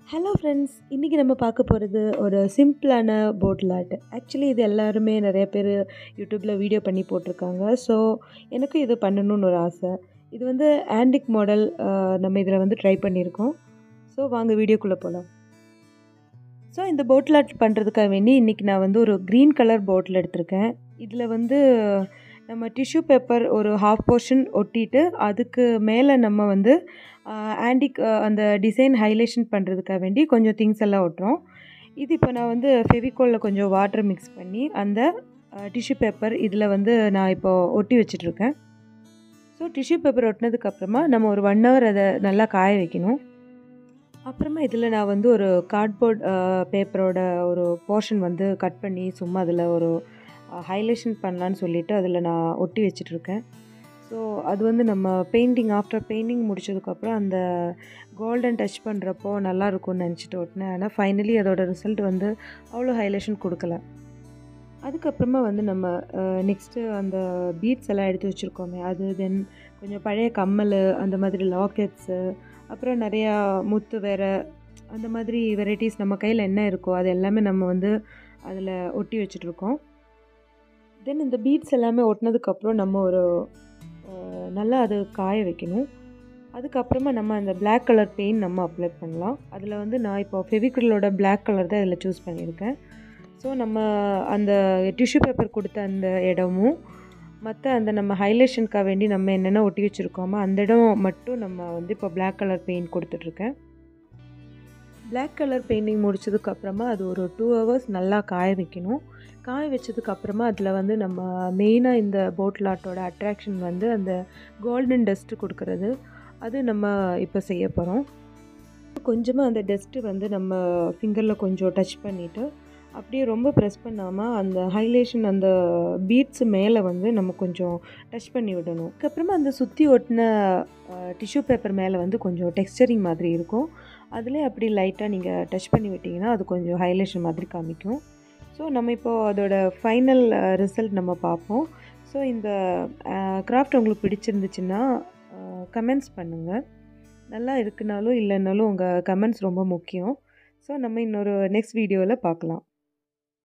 hello friends இன்றைக்கி நம்ம பார்க்க போகிறது ஒரு சிம்பிளான போட்டில் ஆர்ட் ஆக்சுவலி இது எல்லாருமே நிறைய பேர் யூடியூப்பில் வீடியோ பண்ணி போட்டிருக்காங்க ஸோ எனக்கும் இது பண்ணணும்னு ஒரு ஆசை இது வந்து ஆண்டிக் மாடல் நம்ம இதில் வந்து ட்ரை பண்ணியிருக்கோம் ஸோ வாங்க வீடியோக்குள்ளே போகலாம் ஸோ இந்த போட்டில் ஆர்ட் பண்ணுறதுக்காக வேண்டி இன்றைக்கி நான் வந்து ஒரு க்ரீன் கலர் போட்டில் எடுத்திருக்கேன் இதில் வந்து நம்ம டிஷ்யூ பேப்பர் ஒரு ஹாஃப் போர்ஷன் ஒட்டிட்டு அதுக்கு மேலே நம்ம வந்து ஆண்டிக் அந்த டிசைன் ஹைலைஷன் பண்ணுறதுக்காக வேண்டி கொஞ்சம் திங்ஸ் எல்லாம் ஒட்டுறோம் இது இப்போ நான் வந்து ஃபெவிகோலில் கொஞ்சம் வாட்டர் மிக்ஸ் பண்ணி அந்த டிஷ்யூ பேப்பர் இதில் வந்து நான் இப்போது ஒட்டி வச்சிட்ருக்கேன் ஸோ டிஷ்யூ பேப்பர் ஒட்டினதுக்கப்புறமா நம்ம ஒரு ஒன் ஹவர் அதை நல்லா காய வைக்கணும் அப்புறமா இதில் நான் வந்து ஒரு கார்ட்போர்ட் பேப்பரோட ஒரு போர்ஷன் வந்து கட் பண்ணி சும்மா அதில் ஒரு ஹைலைஷன் பண்ணலான்னு சொல்லிவிட்டு அதில் நான் ஒட்டி வச்சிட்ருக்கேன் ஸோ அது வந்து நம்ம பெயிண்டிங் ஆஃப்டர் பெயிண்டிங் முடிச்சதுக்கப்புறம் அந்த கோல்டன் டச் பண்ணுறப்போ நல்லா இருக்கும்னு நினச்சிட்டு ஒட்டினேன் ஆனால் ஃபைனலி அதோட ரிசல்ட் வந்து அவ்வளோ ஹைலைஷன் கொடுக்கல அதுக்கப்புறமா வந்து நம்ம நெக்ஸ்ட்டு அந்த பீட்ஸ் எல்லாம் எடுத்து வச்சுருக்கோமே அது தென் கொஞ்சம் பழைய கம்மல் அந்த மாதிரி லாக்கெட்ஸு அப்புறம் நிறையா முத்து வேறு அந்த மாதிரி வெரைட்டிஸ் நம்ம கையில் என்ன இருக்கோ அது எல்லாமே நம்ம வந்து அதில் ஒட்டி வச்சுட்ருக்கோம் தென் இந்த பீட்ஸ் எல்லாமே ஒட்டினதுக்கப்புறம் நம்ம ஒரு நல்லா அது காய வைக்கணும் அதுக்கப்புறமா நம்ம அந்த பிளாக் கலர் பெயிண்ட் நம்ம அப்ளை பண்ணலாம் அதில் வந்து நான் இப்போ ஃபெவிக்ரிலோட பிளாக் கலர் தான் இதில் சூஸ் பண்ணியிருக்கேன் ஸோ நம்ம அந்த டிஷ்யூ பேப்பர் கொடுத்த அந்த இடமும் மற்ற அந்த நம்ம ஹைலைஷனுக்காக வேண்டி நம்ம என்னென்ன ஒட்டி வச்சுருக்கோமோ அந்த இடம் மட்டும் நம்ம வந்து இப்போ பிளாக் கலர் பெயிண்ட் கொடுத்துட்ருக்கேன் பிளாக் கலர் பெயிண்டிங் முடிச்சதுக்கப்புறமா அது ஒரு டூ ஹவர்ஸ் நல்லா காய வைக்கணும் காய வச்சதுக்கப்புறமா அதில் வந்து நம்ம மெயினாக இந்த போட்டில் ஆர்ட்டோட அட்ராக்ஷன் வந்து அந்த கோல்டன் டஸ்ட்டு கொடுக்குறது அது நம்ம இப்போ செய்ய போகிறோம் கொஞ்சமாக அந்த டஸ்ட்டு வந்து நம்ம ஃபிங்கரில் கொஞ்சம் டச் பண்ணிவிட்டு அப்படியே ரொம்ப ப்ரெஸ் பண்ணாமல் அந்த ஹைலைஷன் அந்த பீட்ஸு மேலே வந்து நம்ம கொஞ்சம் டச் பண்ணி விடணும் அதுக்கப்புறமா அந்த சுற்றி ஒட்டின டிஷ்யூ பேப்பர் மேலே வந்து கொஞ்சம் டெக்ஸ்டரிங் மாதிரி இருக்கும் அதிலே அப்படி லைட்டாக நீங்கள் டச் பண்ணி விட்டிங்கன்னா அது கொஞ்சம் ஹைலைஷன் மாதிரி காமிக்கும் ஸோ நம்ம இப்போது அதோட ஃபைனல் ரிசல்ட் நம்ம பார்ப்போம் ஸோ இந்த கிராஃப்ட் உங்களுக்கு பிடிச்சிருந்துச்சுன்னா கமெண்ட்ஸ் பண்ணுங்கள் நல்லா இருக்குனாலும் இல்லைனாலும் உங்கள் கமெண்ட்ஸ் ரொம்ப முக்கியம் ஸோ நம்ம இன்னொரு நெக்ஸ்ட் வீடியோவில் பார்க்கலாம்